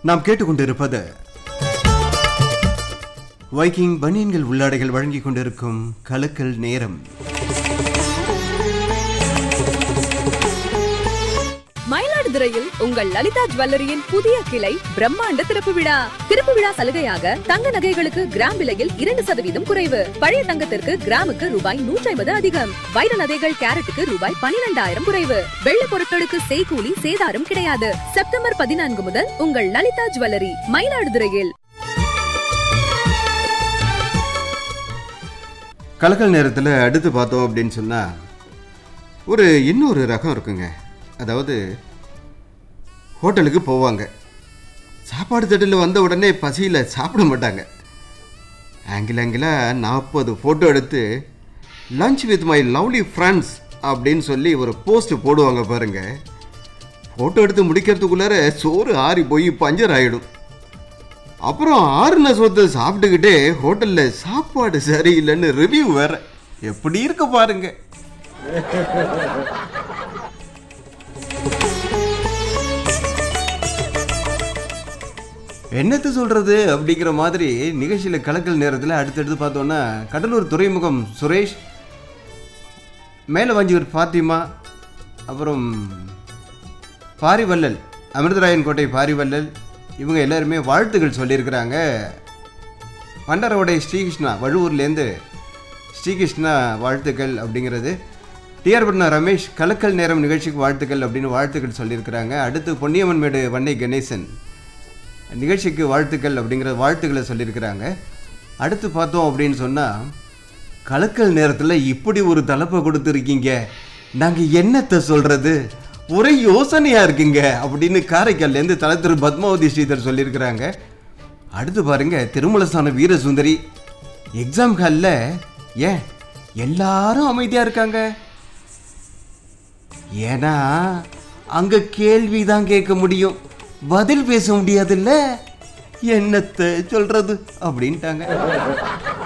நாம் கேட்டுக்கொண்டிருப்பது வைக்கிங் பனியன்கள் உள்ளாடைகள் வழங்கிக் கொண்டிருக்கும் கலக்கல் நேரம் மயிலாடுதுறையில் உங்கள் லலிதா ஜுவல்லரியின் புதிய கிளை பிரம்மாண்ட திறப்பு விழா திறப்பு விழா சலுகையாக தங்க நகைகளுக்கு கிராம் விலையில் இரண்டு சதவீதம் குறைவு பழைய தங்கத்திற்கு கிராமுக்கு ரூபாய் நூற்றி ஐம்பது அதிகம் வைர நகைகள் கேரட்டுக்கு ரூபாய் பனிரெண்டாயிரம் குறைவு வெள்ளி பொருட்களுக்கு செய்கூலி சேதாரம் கிடையாது செப்டம்பர் பதினான்கு முதல் உங்கள் லலிதா ஜுவல்லரி மயிலாடுதுறையில் கலக்கல் நேரத்தில் அடுத்து பார்த்தோம் அப்படின்னு சொன்னால் ஒரு இன்னொரு ரகம் இருக்குங்க அதாவது ஹோட்டலுக்கு போவாங்க சாப்பாடு தட்டில் வந்த உடனே பசியில் சாப்பிட மாட்டாங்க ஆங்கில ஆங்கிலாக நாற்பது ஃபோட்டோ எடுத்து lunch with my lovely friends அப்படின்னு சொல்லி ஒரு போஸ்ட் போடுவாங்க பாருங்க ஃபோட்டோ எடுத்து முடிக்கிறதுக்குள்ளார சோறு ஆறி போய் பஞ்சர் ஆகிடும் அப்புறம் ஆறுன சொத்தை சாப்பிட்டுக்கிட்டே ஹோட்டலில் சாப்பாடு சரியில்லைன்னு ரிவ்யூ வேற எப்படி இருக்கு பாருங்க என்னத்து சொல்றது அப்படிங்கிற மாதிரி நிகழ்ச்சியில் கலக்கல் நேரத்தில் அடுத்தடுத்து பார்த்தோன்னா கடலூர் துறைமுகம் சுரேஷ் மேலே வஞ்சியூர் ஃபாத்திமா அப்புறம் பாரிவள்ளல் அமிர்தராயன் கோட்டை பாரிவள்ளல் இவங்க எல்லாருமே வாழ்த்துக்கள் சொல்லியிருக்கிறாங்க பண்டரவடை ஸ்ரீகிருஷ்ணா வழுவூர்லேருந்து ஸ்ரீகிருஷ்ணா வாழ்த்துக்கள் அப்படிங்கிறது டிஆர் பட்னா ரமேஷ் கலக்கல் நேரம் நிகழ்ச்சிக்கு வாழ்த்துக்கள் அப்படின்னு வாழ்த்துக்கள் சொல்லியிருக்கிறாங்க அடுத்து பொன்னியம்மன் மேடு வன்னை கணேசன் நிகழ்ச்சிக்கு வாழ்த்துக்கள் அப்படிங்கிற வாழ்த்துக்களை சொல்லியிருக்கிறாங்க அடுத்து பார்த்தோம் அப்படின்னு சொன்னால் கலக்கல் நேரத்தில் இப்படி ஒரு தலைப்பை கொடுத்துருக்கீங்க நாங்கள் என்னத்தை சொல்கிறது ஒரே யோசனையாக இருக்குங்க அப்படின்னு காரைக்கால்லேருந்து தலை திரு பத்மாவதி ஸ்ரீதர் சொல்லியிருக்கிறாங்க அடுத்து பாருங்க திருமலசான வீரசுந்தரி எக்ஸாம் ஹாலில் ஏன் எல்லாரும் அமைதியாக இருக்காங்க ஏன்னா அங்க கேள்வி தான் கேட்க முடியும் பதில் பேச முடியாதுல்ல என்னத்தை சொல்றது அப்படின்ட்டாங்க